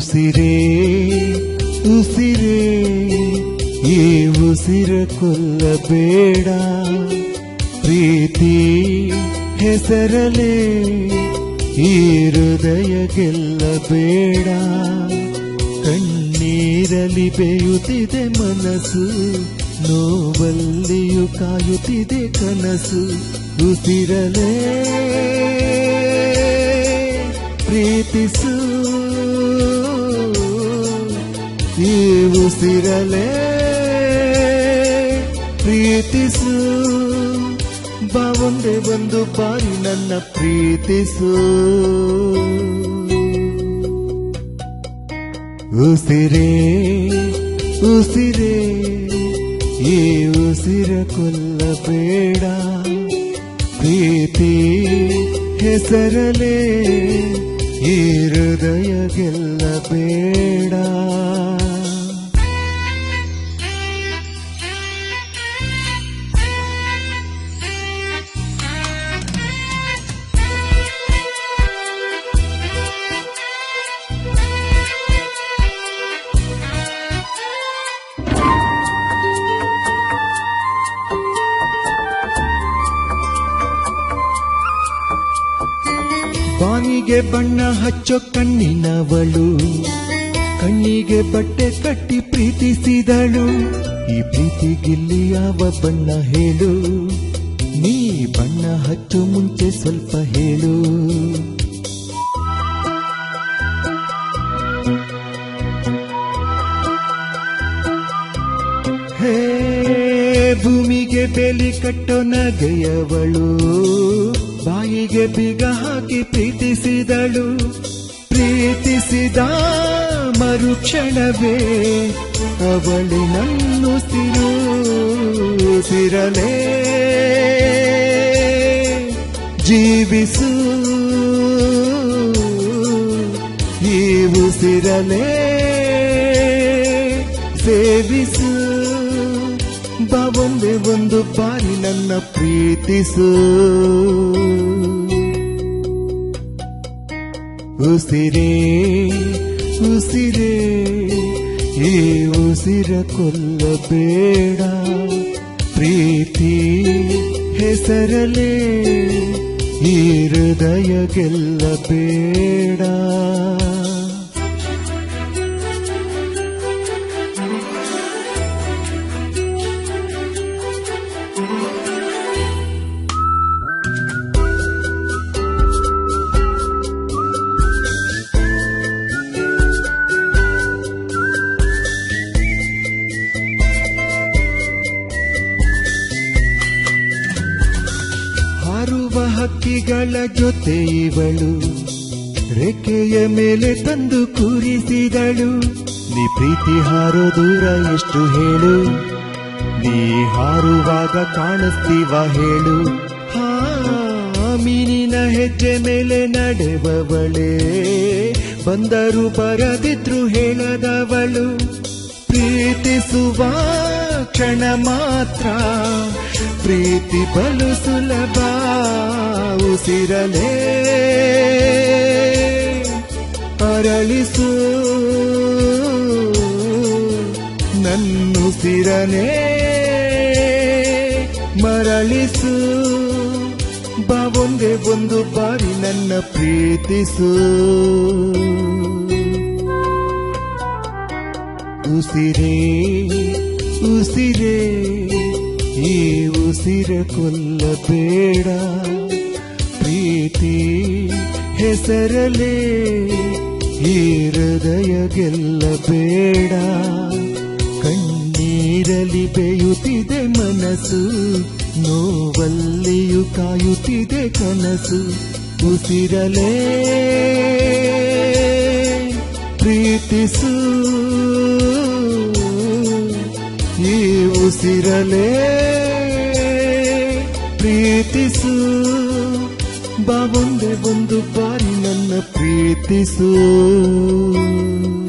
ಉಸಿರೇ ಉಸಿರೇ ಈ ಉಸಿರ ಕೊಲ್ಲಬೇಡ ಪ್ರೀತಿ ಹೆಸರಲೇ ಈ ಹೃದಯ ಗೆಲ್ಲಬೇಡ ಕಣ್ಣೀರಲಿ ಬೇಯುತ್ತಿದೆ ಮನಸ್ಸು ನೋವಲ್ಲಿಯೂ ಕಾಯುತ್ತಿದೆ ಕನಸು ಉಸಿರಲೇ ಪ್ರೀತಿಸು ಈ ಉಸಿರಲೇ ಪ್ರೀತಿಸು ಬಾ ಒಂದೇ ಒಂದು ಬಾರಿ ನನ್ನ ಪ್ರೀತಿಸು ಉಸಿರೇ ಉಸಿರೇ ಈ ಉಸಿರ ಕೊಲ್ಲಬೇಡ ಪ್ರೀತಿ ಹೆಸರಲೇ ಈ ಹೃದಯ ಗೆಲ್ಲಬೇಡ ಬಾನಿಗೆ ಬಣ್ಣ ಹಚ್ಚೋ ಕಣ್ಣಿನವಳು ಕಣ್ಣಿಗೆ ಬಟ್ಟೆ ಕಟ್ಟಿ ಪ್ರೀತಿಸಿದಳು ಈ ಪ್ರೀತಿಗಿಲ್ಲಿ ಯಾವ ಬಣ್ಣ ಹೇಳು ನೀ ಬಣ್ಣ ಹಚ್ಚೋ ಮುಂಚೆ ಸ್ವಲ್ಪ ಹೇಳು ಹೇ ಭೂಮಿಗೆ ಬೇಲಿ ಕಟ್ಟೋ ನಗೆಯವಳು ಬಾಯಿಗೆ ಬೀಗ ಹಾಕಿ ಪ್ರೀತಿಸಿದಳು ಪ್ರೀತಿಸಿದ ಮರುಕ್ಷಣವೇ ಅವಳಿ ನನ್ನು ಸಿರಲೇ ಜೀವಿಸು ಈ ಉಸಿರಲೇ ಸೇವಿಸು ಬಾ ಒಂದೇ ಒಂದು ಬಾರಿ ನನ್ನ ಪ್ರೀತಿಸು ಉಸಿರೇ ಉಸಿರೇ ಈ ಉಸಿರ ಕೊಲ್ಲಬೇಡ ಪ್ರೀತಿ ಹೆಸರಲೇ ಈ ಹೃದಯ ಗೆಲ್ಲಬೇಡ ಹಾರುವ ಹಕ್ಕಿಗಳ ಜೊತೆ ಇವಳು ರೆಕ್ಕೆಯ ಮೇಲೆ ತಂದು ಕೂರಿಸಿದಳು ನೀ ಪ್ರೀತಿ ಹಾರೋ ದೂರ ಎಷ್ಟು ಹೇಳು ನೀ ಹಾರುವಾಗ ಕಾಣಿಸ್ತೀವ ಹೇಳು ಹಾ ಮೀನಿನ ಹೆಜ್ಜೆ ಮೇಲೆ ನಡೆವವಳೇ ಬಂದರು ಬರದಿದ್ರು ಹೇಳದವಳು ಪ್ರೀತಿಸುವ ಕ್ಷಣ ಮಾತ್ರ ಪ್ರೀತಿ ಬಲು ಸುಲಭ ಉಸಿರಲೇ ಅರಳಿಸು ನನ್ನುಸಿರನೇ ಮರಳಿಸು ಬಾ ಒಂದೇ ಒಂದು ಬಾರಿ ನನ್ನ ಪ್ರೀತಿಸು ಉಸಿರೇ ಉಸಿರೇ ಈ ಉಸಿರ ಕೊಲ್ಲಬೇಡ ಪ್ರೀತಿ ಹೆಸರಲೇ ಈ ಹೃದಯ ಗೆಲ್ಲಬೇಡ ಕಣ್ಣೀರಲಿ ಬೇಯುತ್ತಿದೆ ಮನಸ್ಸು ನೋವಲ್ಲಿಯೂ ಕಾಯುತ್ತಿದೆ ಕನಸು ಉಸಿರಲೇ ಪ್ರೀತಿಸು ಈ ಉಸಿರಲೇ ಪ್ರೀತಿಸು ಬಾ ಒಂದೇ ಒಂದು ಬಾರಿ ನನ್ನ ಪ್ರೀತಿಸು